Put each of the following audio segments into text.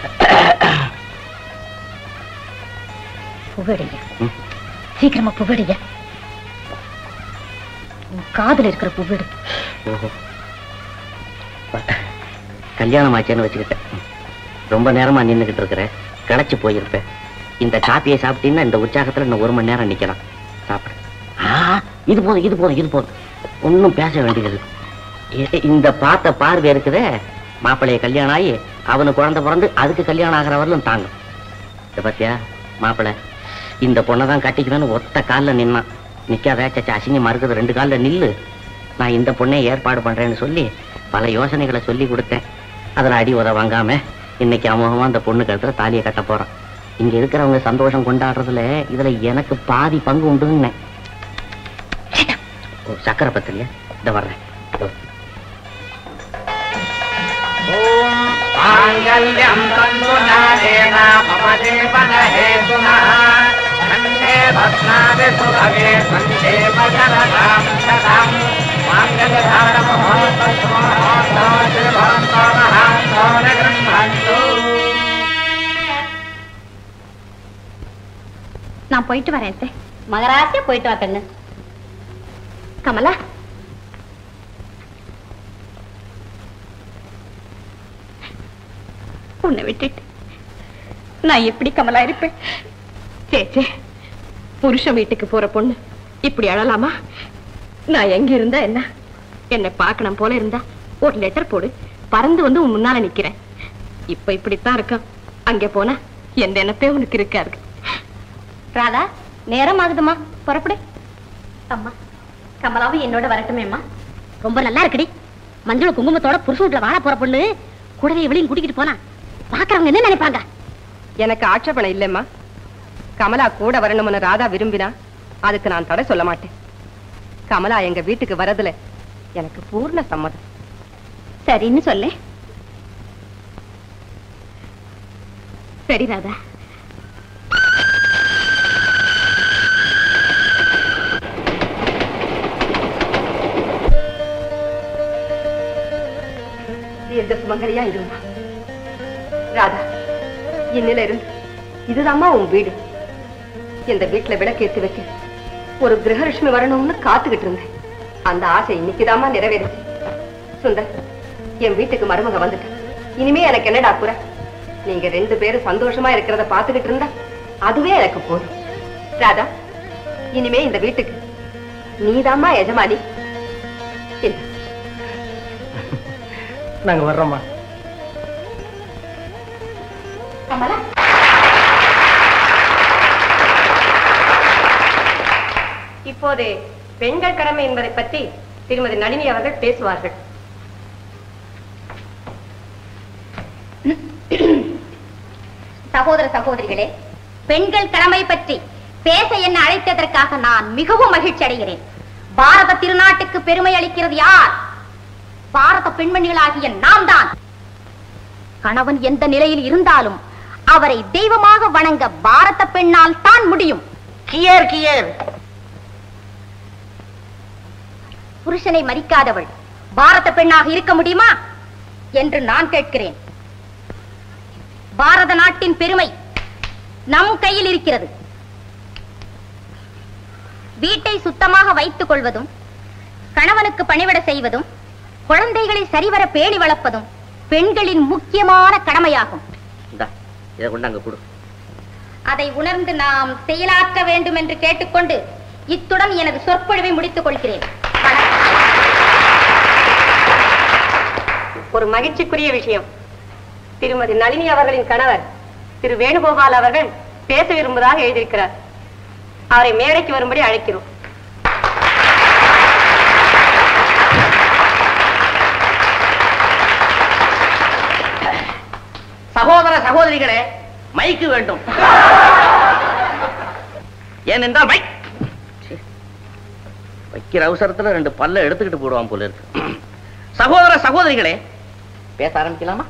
புகடிங்க ம். சீக்கிரமா புகடிங்க உன் காதுல இருக்கிற புகடு ஓஹோ கல்யாணம் ஆச்சேன்னு வச்சுக்கிட்டேன் ரொம்ப நேரமா நின்னுகிட்டு இருக்கிறேன் கிளச்சு போயிருப்பேன் இந்த காப்பியை சாப்பிட்டீங்கன்னா இந்த உற்சாகத்துல இன்னும் ஒரு மணி நேரம் நிக்கலாம் சாப்பிடு ஆ இது போதும் இது போதும் இது போதும் ஒன்றும் பேச வேண்டியது ஏ, இந்த பார்த்த பார்வை இருக்குதே மாப்பிள்ளைய கல்யாணம் ஆகி அவனுக்கு குழந்தை பிறந்து அதுக்கு கல்யாணம் ஆகிற வரலும் தாங்கும் இத பாத்தியா மாப்பிள்ளை இந்த பொண்ணை தான் கட்டிக்கணும்னு ஒத்த காலில் நின்னான் நிக்காத சச்சா அசிங்கமா இருக்குது ரெண்டு காலில் நில்லு நான் இந்த பொண்ணை ஏற்பாடு பண்றேன்னு சொல்லி பல யோசனைகளை சொல்லி கொடுத்தேன் அதில் அடி உத வாங்காம இன்னைக்கு அமோகமா அந்த பொண்ணு கழுத்துல தாலியை கட்ட போறான் இங்க இருக்கிறவங்க சந்தோஷம் கொண்டாடுறதுல இதுல எனக்கு பாதி பங்கு உண்டுன்னு ஓ சக்கரை பத்திரியா இந்த வர்றேன் இதோ. माङ्गल्यं तन्नुजानेन मम जीवनहेतुनः कण्ठे भस्मादि सुभगे सन्देव शरदां शतं माङ्गल्यधारणमहोत्सवमहोत्सवो श्रीभवन्तो महान्तो न गृह्णन्तु நான் போயிட்டு வரேன் அத்தை. மகராசியா போயிட்டு வா கண்ணு கமலா உன்னை விட்டுட்டு நான் எப்படி கமலா இருப்பேன் சே சே புருஷன் வீட்டுக்கு போற பொண்ணு இப்படி அழலாமா நான் எங்க இருந்தா என்ன என்னை பார்க்கணும் போல இருந்தா ஒரு லெட்டர் போடு பறந்து வந்து உன் முன்னால நிக்கிறேன் இப்ப இப்படித்தான் இருக்கான் அங்க போனா எந்த நினைப்பே உனக்கு இருக்காது ராதா நேரம் ஆகுதுமா புறப்படு அம்மா கமலாவும் என்னோட வரட்டுமேம்மா ரொம்ப நல்லா இருக்குடி மஞ்சள் குங்குமத்தோட புருஷ வீட்டுல வாழ போற பொண்ணு கூடவே இவளையும் கூட்டிக்கிட்டு போனா பாக்குறவங்க என்ன நினைப்பாங்க எனக்கு ஆட்சேபணம் இல்லைம்மா கமலா கூட வரணும்னு ராதா விரும்பினா அதுக்கு நான் தடை சொல்ல மாட்டேன் கமலா எங்க வீட்டுக்கு வரதுல எனக்கு பூர்ண சம்மதம் சரின்னு சொல்லு சரி ராதா தீர்க்க சுமங்கலியா இருமா ராதா இன்னில இருந்து இதுதாம்மா உன் வீடு இந்த வீட்டுல விளக்கேத்தி வைக்க ஒரு கிரகலட்சுமி வரணும்னு காத்துக்கிட்டு இருந்தேன் அந்த ஆசை இன்னைக்குதாம்மா நிறைவேறுச்சு சுந்தர் என் வீட்டுக்கு மருமக வந்துட்டேன் இனிமே எனக்கு என்னடா குறை நீங்க ரெண்டு பேரும் சந்தோஷமா இருக்கிறத பாத்துக்கிட்டு இருந்தா அதுவே எனக்கு போதும் ராதா இனிமே இந்த வீட்டுக்கு நீதாம்மா எஜமானி இல்ல நாங்க வர்றோம்மா கமலா இப்போது பெண்கள் கடமை என்பதை பற்றி திருமதி நளினி அவர்கள் பேசுவார்கள் சகோதர சகோதரிகளே பெண்கள் கடமை பற்றி பேச என்ன அழைத்ததற்காக நான் மிகவும் மகிழ்ச்சி அடைகிறேன் பாரத திருநாட்டுக்கு பெருமை அளிக்கிறது யார் பாரத பெண்மணிகளாகிய நாம் தான் கணவன் எந்த நிலையில் இருந்தாலும் அவரை தெய்வமாக வணங்க பாரத பெண்ணால் தான் முடியும் கியர் கியர் புருஷனை மதிக்காதவள் பாரத பெண்ணாக இருக்க முடியுமா என்று நான் கேட்கிறேன் பாரத நாட்டின் பெருமை நம் கையில் இருக்கிறது வீட்டை சுத்தமாக வைத்துக் கொள்வதும் கணவனுக்கு பணிவிட செய்வதும் குழந்தைகளை சரிவர பேணி வளர்ப்பதும் பெண்களின் முக்கியமான கடமையாகும் இந்தா இதை கொண்டு அங்க கொடு அதை உணர்ந்து நாம் செயலாற்ற வேண்டும் என்று கேட்டுக்கொண்டு இத்துடன் எனது சொற்பொழிவை முடித்துக் கொள்கிறேன் வணக்கம். ஒரு மகிழ்ச்சிக்குரிய விஷயம் திருமதி நளினி அவர்களின் கணவர் திரு வேணுகோபால் அவர்கள் பேச விரும்புவதாக எழுதியிருக்கிறார் அவரை மேடைக்கு வரும்படி அழைக்கிறோம் சகோதர சகோதரிகளே மைக்கு வேண்டும் ஏனென்றால் மைக் சீ. வைக்கிற அவசரத்துல ரெண்டு பல்ல எடுத்துக்கிட்டு போடுவான் போல இருக்கு சகோதர சகோதரிகளே பேச ஆரம்பிக்கலாமா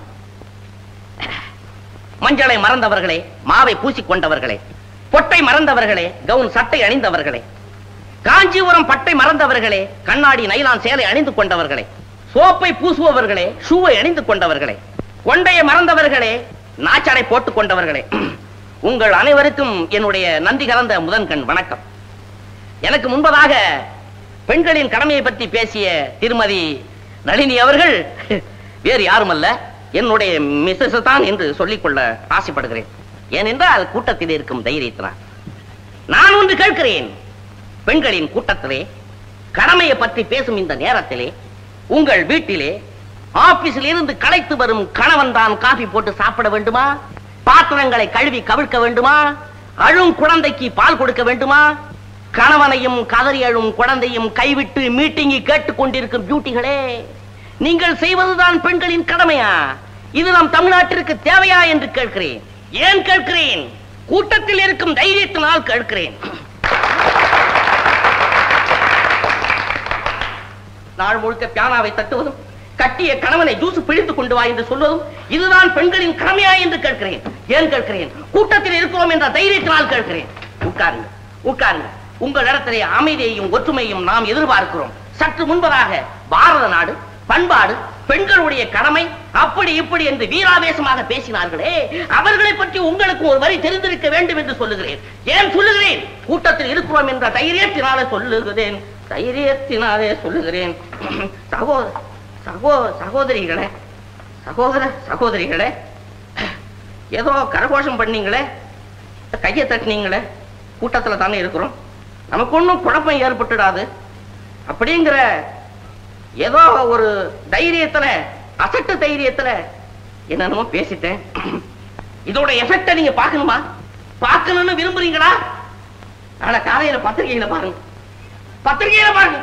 மஞ்சளை மறந்தவர்களே மாவை பூசிக்கொண்டவர்களே பொட்டை மறந்தவர்களே கவுன் சட்டை அணிந்தவர்களே காஞ்சிபுரம் பட்டை மறந்தவர்களே கண்ணாடி நைலான் சேலை அணிந்து கொண்டவர்களே சோப்பை பூசுபவர்களே ஷூவை அணிந்து கொண்டவர்களே கொண்டையை மறந்தவர்களே நாச்சடை போட்டுக் கொண்டவர்களே உங்கள் அனைவருக்கும் என்னுடைய நன்றி கலந்த முதன்கண் வணக்கம் எனக்கு முன்பதாக பெண்களின் கடமையை பற்றி பேசிய திருமதி நளினி அவர்கள் வேறு யாருமல்ல என்னுடைய மிஸ்ஸஸ் தான் என்று சொல்லிக்கொள்ள ஆசைப்படுகிறேன் ஏனென்றால் கூட்டத்தில் இருக்கும் தைரியத்தினால் நான் ஒன்று கேட்கிறேன் பெண்களின் கூட்டத்திலே கடமையை பற்றி பேசும் இந்த நேரத்திலே உங்கள் வீட்டிலே ஆபீஸில் இருந்து களைத்து வரும் கணவன் தான் காபி போட்டு சாப்பிட வேண்டுமா பாத்திரங்களை கழுவி கவிழ்க்க வேண்டுமா அழும் குழந்தைக்கு பால் கொடுக்க வேண்டுமா கணவனையும் கதறி அழும் குழந்தையும் கைவிட்டு மீட்டிங்கி கேட்டுக் கொண்டிருக்கும் பியூட்டிகளே நீங்கள் செய்வதுதான் பெண்களின் கடமையா இது நம் தமிழ்நாட்டிற்கு தேவையா என்று கேட்கிறேன் ஏன் கேட்கிறேன் கூட்டத்தில் இருக்கும் தைரியத்தினால் கேட்கிறேன் நாள் முழுக்க பியானாவை தட்டுவதும் கட்டிய கணவனை ஜூசு பிழித்து கொண்டு வா என்று சொல்வதும் இதுதான் பெண்களின் கடமையா என்று கேட்கிறேன் ஏன் கேட்கிறேன் கூட்டத்தில் இருக்கிறோம் என்ற தைரியத்தினால் கேட்கிறேன் உட்காருங்க உட்காருங்க உங்கள் இடத்திலே அமைதியையும் ஒற்றுமையும் நாம் எதிர்பார்க்கிறோம் சற்று முன்பதாக பாரத நாடு பண்பாடு பெண்களுடைய கடமை அப்படி இப்படி என்று வீராவேசமாக பேசினார்களே அவர்களை பற்றி உங்களுக்கு ஒரு வரி தெரிந்திருக்க வேண்டும் என்று சொல்லுகிறேன் ஏன் சொல்லுகிறேன் கூட்டத்தில் இருக்கிறோம் என்ற தைரியத்தினாலே சொல்லுகிறேன் தைரியத்தினாலே சொல்லுகிறேன் சகோ சகோ சகோதரிகளே சகோதர சகோதரிகளே ஏதோ கரகோஷம் பண்ணீங்களே கையை தட்டினீங்களே கூட்டத்துல தானே இருக்கிறோம் நமக்கு ஒன்றும் குழப்பம் ஏற்பட்டுடாது அப்படிங்கிற ஏதோ ஒரு தைரியத்துல அசட்டு தைரியத்துல என்னென்னமோ பேசிட்டேன் இதோட எஃபெக்ட நீங்க பார்க்கணுமா பார்க்கணும்னு விரும்புறீங்களா நாளை காலையில பத்திரிகையில பாருங்க பத்திரிகையில பாருங்க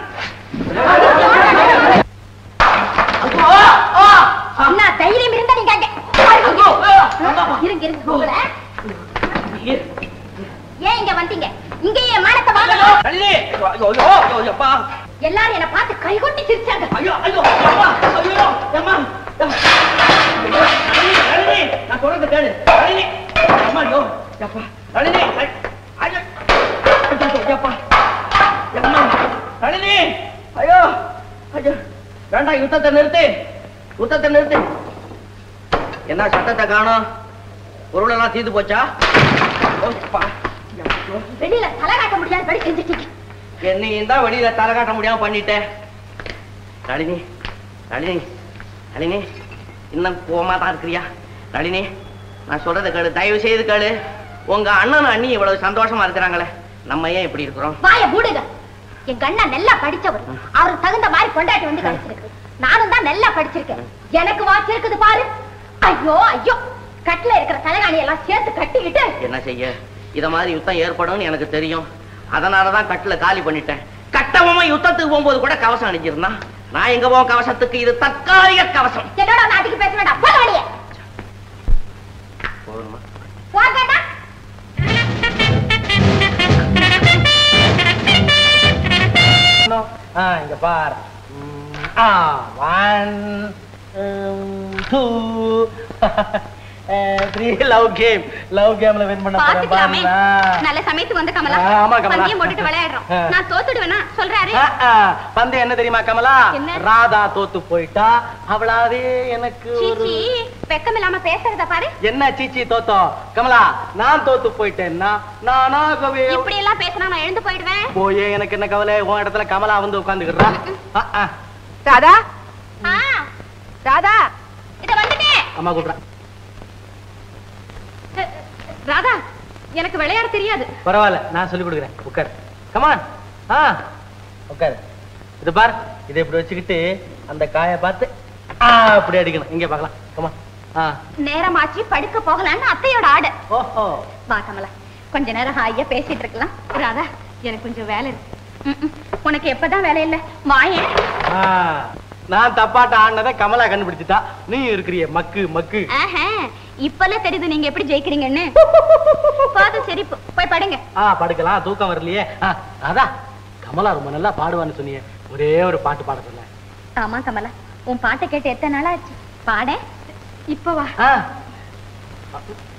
அப்பா, ஆ, ஆ, என்ன தைரியம் இருந்தா நீங்க அங்க ஐயோ, ஐயோ, இருங்க இருங்க உங்களை இரு. ஏன் இங்க வந்தீங்க இங்கேயே மானத்தை வாங்கணும் தள்ளி. ஐயோ, ஐயோ, ஐயோ, அப்பா. எல்லாரும் என்ன பார்த்து கைகொட்டி சிரிச்சாங்க ஐயோ, ஐயோ, அப்பா, ஐயோ, அம்மா, அம்மா. நளினி, நளினி, நான் சொல்றதை கேளு. நளினி, அம்மா, ஐயோ, அப்பா, நளினி, ஐ- ஐயோ, ஐயோ, அப்பா, அம்மா, நளினி, ஐயோ, ஐயோ, வேண்டாம் யுத்தத்தை நிறுத்து யுத்தத்தை நிறுத்து என்ன சட்டத்தை காணோம் பொருள் எல்லாம் தீர்ந்து போச்சா ஓப்பா. வெளியில தலை காட்ட முடியாது படி செஞ்சுட்டீங்க என்னையும் தான் வெளியில தலை காட்ட முடியாம பண்ணிட்டேன் நளினி நளினி நளினி இன்னும் கோமா தான் இருக்கிறியா நளினி நான் சொல்றதை கேளு தயவு செய்து கேளு உங்க அண்ணன் அண்ணி இவ்வளவு சந்தோஷமா இருக்கிறாங்களே நம்ம ஏன் இப்படி இருக்கிறோம் வாய மூடுங்க எங்க அண்ணா நல்லா படிச்சவர் அவருக்கு தகுந்த மாதிரி கொண்டாட்டி வந்து கிடைச்சிருக்கு நானும் தான் நல்லா படிச்சிருக்கேன் எனக்கு வாட்சி இருக்குது பாரு ஐயோ ஐயோ கட்டில இருக்கிற தலைகாணி எல்லாம் சேர்த்து கட்டிக்கிட்டு என்ன செய்ய இத மாதிரி யுத்தம் ஏற்படும்னு எனக்கு தெரியும் அதனாலதான் கட்டுல காலி பண்ணிட்டேன் கட்டவமா யுத்தத்துக்கு போகும்போது கூட கவசம் அணிஞ்சிருந்தான் நான் எங்க போவோம் கவசத்துக்கு இது தற்காலிக கவசம் என்னோட நாட்டுக்கு பேச வேண்டாம் போக வழியே போதுமா போகடா ஆ இங்க பார் ஆ one two three love game love கேம்ல வின் பண்ண போறேன் பாத்துக்கலாமே பாருங்களா நல்ல சமயத்துக்கு வந்து கமலா ஆ, ஆமா, கமலா. பந்தயம் போட்டுட்டு விளையாடுறோம் ஆ. நான் தோத்துடுவேனா சொல்றாரு ஆ, ஆ, பந்தயம் என்ன தெரியுமா கமலா என்ன? ராதா தோத்து போயிட்டா அவளாவே எனக்கு ஒரு சீச்சி வெக்கம் இல்லாம பேசுறத பாரு என்ன சீச்சி தோத்தோம் கமலா நான் தோத்து போயிட்டேன்னா நானாகவே இப்படி எல்லாம் பேசினா நான் எழுந்து போயிடுவேன் போயே எனக்கு என்ன கவலை உன் இடத்துல கமலா வந்து உட்காந்துக்கிறா ராதா ஆ, ராதா இத வந்துட்டேன் அம்மா கூப்பிடுறேன் ராதா எனக்கு விளையாட தெரியாது பரவாயில்ல நான் சொல்லி கொடுக்குறேன் உட்கார் கமான் ஆ உட்கார் இது பார் இதை இப்படி வச்சுக்கிட்டு அந்த காயை பார்த்து ஆ அப்படி அடிக்கணும் இங்கே பார்க்கலாம் கமான் ஆ நேரமாச்சு படுக்க போகலான்னு அத்தையோட ஆடு ஓஹோ வா கமலா கொஞ்ச நேரம் ஹாயா பேசிட்டு இருக்கலாம் ராதா எனக்கு கொஞ்சம் வேலை இருக்கு ம், ம். உனக்கு எப்பதான் வேலை இல்ல வாயேன் ஆ நான் தப்பாட்ட ஆடினதை கமலா கண்டுபிடிச்சிட்டா நீ இருக்கிறிய மக்கு மக்கு ஆஹா, இப்பெல்லாம் தெரியுது நீங்க எப்படி ஜெயிக்கிறீங்கன்னு போதும் சரி போ- போய் படுங்க ஆ படுக்கலாம் தூக்கம் வரலையே ஆ அதான் கமலா ரொம்ப நல்லா பாடுவான்னு சொன்னியே ஒரே ஒரு பாட்டு பாட சொல்ல ஆமா கமலா உன் பாட்டை கேட்டு எத்தனை நாள் ஆச்சு பாட இப்ப வா ஆ